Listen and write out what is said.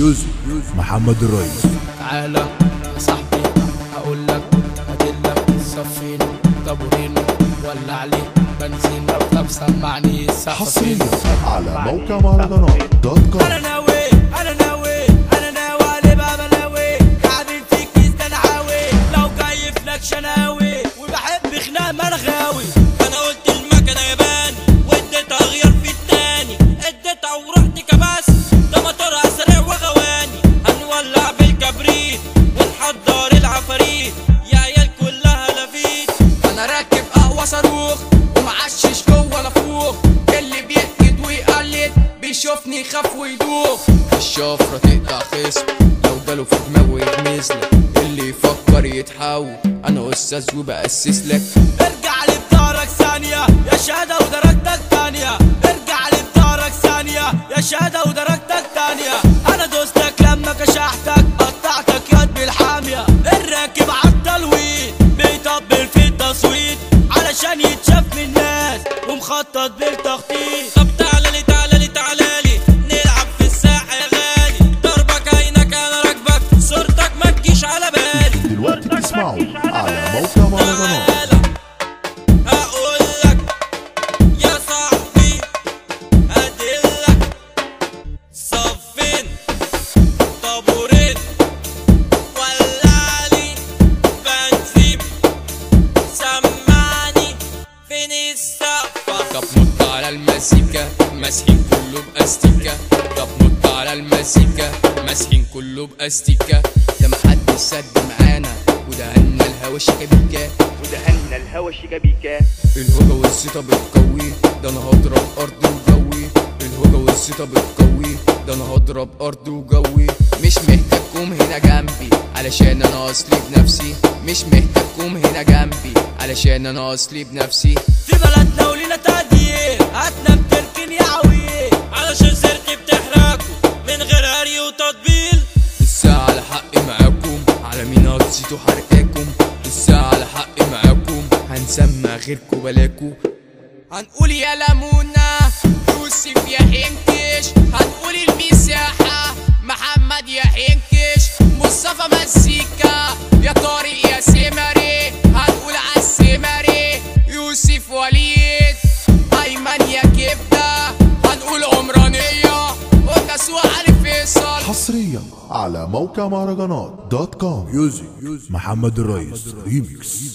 يوزي محمد الرئيس تعالى يا صاحبي هقول لك هدلك صفين طابورين ولع لي بنزين طب سمعني حصريا السقفين على موقع مهرجانات دوت كوم انا ناوي انا ناوي انا ناوي علي بابا ناوي قاعدين في كيس ده انا عاوي لو جاي في لك شناوي وبحب خناق مرغاوي انا قلت المكنه يابان واديتها غير في التاني اديتها ورحت كباس ده موتورها سريع وغواني هنولع بالكبريت ونحضر العفاريت يا عيال كلها لفيت انا راكب قهوه صاروخ ومعشش جوه نافوخ اللي بيكد ويقلد بيشوفني يخاف ويدوخ الشفرة تقطع خصم لو جاله في دماغه يغمزلك اللي يفكر يتحول انا استاذ وبأسس لك ارجع لبدارك ثانية يا شهادة ودرجتك تانية ارجع لبدارك ثانية يا شهادة ودرجتك تانية انا دوستك لما كشحتك قطعتك يد بالحامية الراكب عالتلوين بيطبل في التصويت علشان يتشاف من الناس ومخطط بالتخطيط طب تعالى لي تعالى لي تعالى لي نلعب في الساحه يا غالي ضربك عينك انا راكبك صورتك ما تجيش على بالي دلوقتي تسمعوا على موقع مهرجانات تعالى هقولك يا صاحبي ادلك صفين طابورين ولعلي بنزين سمعني فين السقفة طب نط على المزيكا مسحين كله باستيكا طب نط على المزيكا مسحين كله باستيكا ده محدش سد معانا ودهنا الهوا شيكابيكا ودهنا الهوا شيكابيكا الهوجة والزيطة بتقوي ده انا هضرب ارض وجوي الهوجة والزيطة بتقوي ده انا هضرب ارض وجوي مش محتاجكم هنا جنبي علشان انا اصلي بنفسي مش محتاجكم هنا جنبي علشان انا اصلي بنفسي في بلدنا ولينا تقدير هتنام تركن يا عويل علشان سيرتي بتحرقوا من غير هري وتطبيل الساعة على حقي معاكم على مين هتزيدوا حرقاكم الساعة على حقي معاكم هنسمع غيركم بلاكو هنقول يا لمونة يوسف يا حنكش هنقول المساحة محمد يا حنكش مصطفى مزيكا يا طارق يا سمري هنقول عالسمري يوسف وليد أيمن يا كبدة هنقول عمرانية وتسوق علي فيصل حصريا على موقع مهرجانات دوت كوم يوزي محمد الرئيس ريميكس